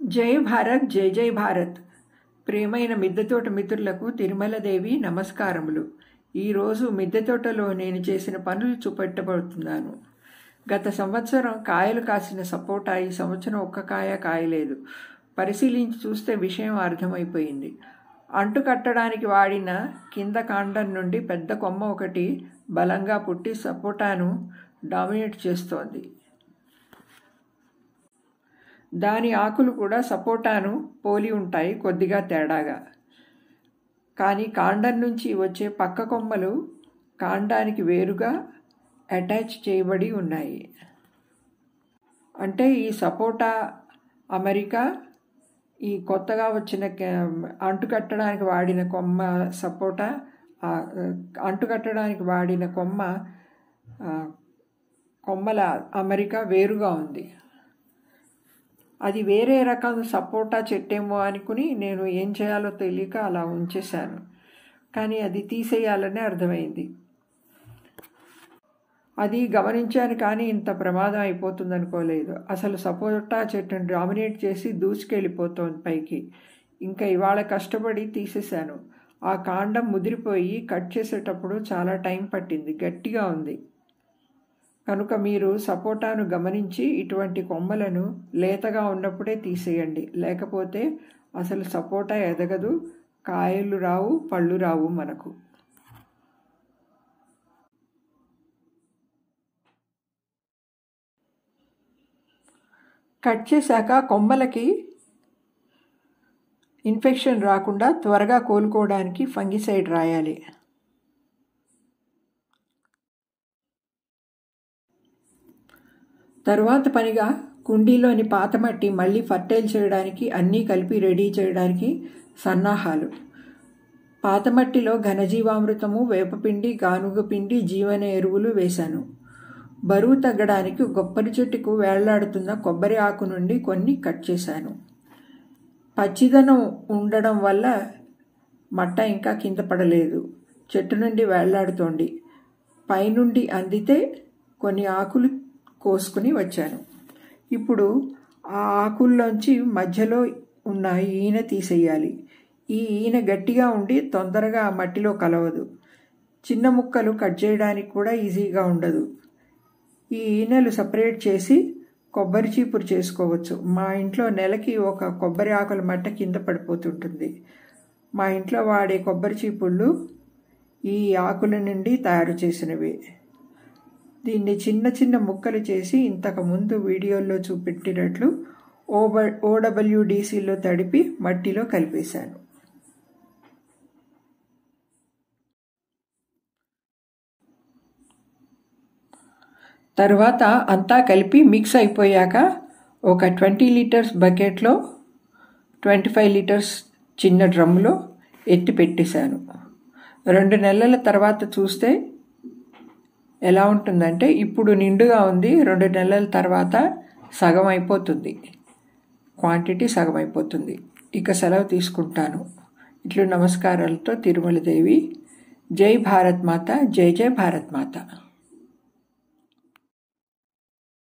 జై భారత్ జై జై భారత్ ప్రియమైన మిద్దెతోట మిత్రులకు తిరుమలదేవి నమస్కారములు ఈరోజు మిద్దెతోటలో నేను చేసిన పనులు చూపెట్టబడుతున్నాను గత సంవత్సరం కాయలు కాసిన సపోటా ఈ సంవత్సరం ఒక్క కాయ కాయలేదు పరిశీలించి చూస్తే విషయం అర్థమైపోయింది అంటు కట్టడానికి వాడిన కింద కాండం నుండి పెద్ద కొమ్మ ఒకటి బలంగా పుట్టి సపోటాను డామినేట్ చేస్తోంది దాని ఆకులు కూడా సపోటాను పోలి ఉంటాయి కొద్దిగా తేడాగా కానీ కాండం నుంచి వచ్చే పక్క కొమ్మలు కాండానికి వేరుగా అటాచ్ చేయబడి ఉన్నాయి అంటే ఈ సపోటా అమెరికా ఈ కొత్తగా వచ్చిన అంటు కట్టడానికి వాడిన కొమ్మ సపోటా అంటు కట్టడానికి వాడిన కొమ్మ కొమ్మల అమెరికా వేరుగా ఉంది అది వేరే రకం సపోటా చెట్టేమో అనుకుని నేను ఏం చేయాలో తెలియక అలా ఉంచేశాను కానీ అది తీసేయాలని అర్థమైంది అది గమనించాను కానీ ఇంత ప్రమాదం అయిపోతుంది అనుకోలేదు అసలు సపోటా చెట్టును డామినేట్ చేసి దూసుకెళ్ళిపోతోంది పైకి ఇంకా ఇవాళ కష్టపడి తీసేశాను ఆ కాండం ముదిరిపోయి కట్ చేసేటప్పుడు చాలా టైం పట్టింది గట్టిగా ఉంది కనుక మీరు సపోటాను గమనించి ఇటువంటి కొమ్మలను లేతగా ఉన్నప్పుడే తీసేయండి లేకపోతే అసలు సపోటా ఎదగదు కాయలు రావు పళ్ళు రావు మనకు కట్ చేశాక కొమ్మలకి ఇన్ఫెక్షన్ రాకుండా త్వరగా కోలుకోవడానికి ఫంగిసైడ్ రాయాలి తరువాత పనిగా కుండీలోని పాత మట్టి మళ్ళీ ఫర్టైల్ చేయడానికి అన్నీ కలిపి రెడీ చేయడానికి సన్నాహాలు పాత మట్టిలో ఘనజీవామృతము వేపపిండి గానుగ పిండి జీవన ఎరువులు వేశాను బరువు తగ్గడానికి కొబ్బరి చెట్టుకు వేళ్లాడుతున్న కొబ్బరి ఆకు నుండి కొన్ని కట్ చేశాను పచ్చిదనం ఉండడం వల్ల మట్ట ఇంకా కింద పడలేదు చెట్టు నుండి వేళ్లాడుతోంది పైనుండి అందితే కొన్ని ఆకులు కోసుకుని వచ్చాను ఇప్పుడు ఆ ఆకుల్లోంచి మధ్యలో ఉన్న ఈన తీసేయాలి ఈ ఈన గట్టిగా ఉండి తొందరగా ఆ మట్టిలో కలవదు చిన్న ముక్కలు కట్ చేయడానికి కూడా ఈజీగా ఉండదు ఈ ఈనెలు సపరేట్ చేసి కొబ్బరి చీపురు చేసుకోవచ్చు మా ఇంట్లో నెలకి ఒక కొబ్బరి ఆకుల మట్ట కింద పడిపోతుంటుంది మా ఇంట్లో వాడే కొబ్బరి చీపుళ్ళు ఈ ఆకుల నుండి తయారు చేసినవి దీన్ని చిన్న చిన్న ముక్కలు చేసి ఇంతకు ముందు వీడియోలో చూపెట్టినట్లు ఓబ ఓడబ్ల్యూడిసిలో తడిపి మట్టిలో కలిపేశాను తర్వాత అంతా కలిపి మిక్స్ అయిపోయాక ఒక ట్వంటీ లీటర్స్ బకెట్లో ట్వంటీ ఫైవ్ లీటర్స్ చిన్న డ్రమ్లో ఎత్తి పెట్టేశాను రెండు నెలల తర్వాత చూస్తే ఎలా ఉంటుందంటే ఇప్పుడు నిండుగా ఉంది రెండు నెలల తర్వాత సగం అయిపోతుంది క్వాంటిటీ సగం అయిపోతుంది ఇక సెలవు తీసుకుంటాను ఇట్లు నమస్కారాలతో తిరుమలదేవి జై భారత్ మాత జై జై భారత్ మాత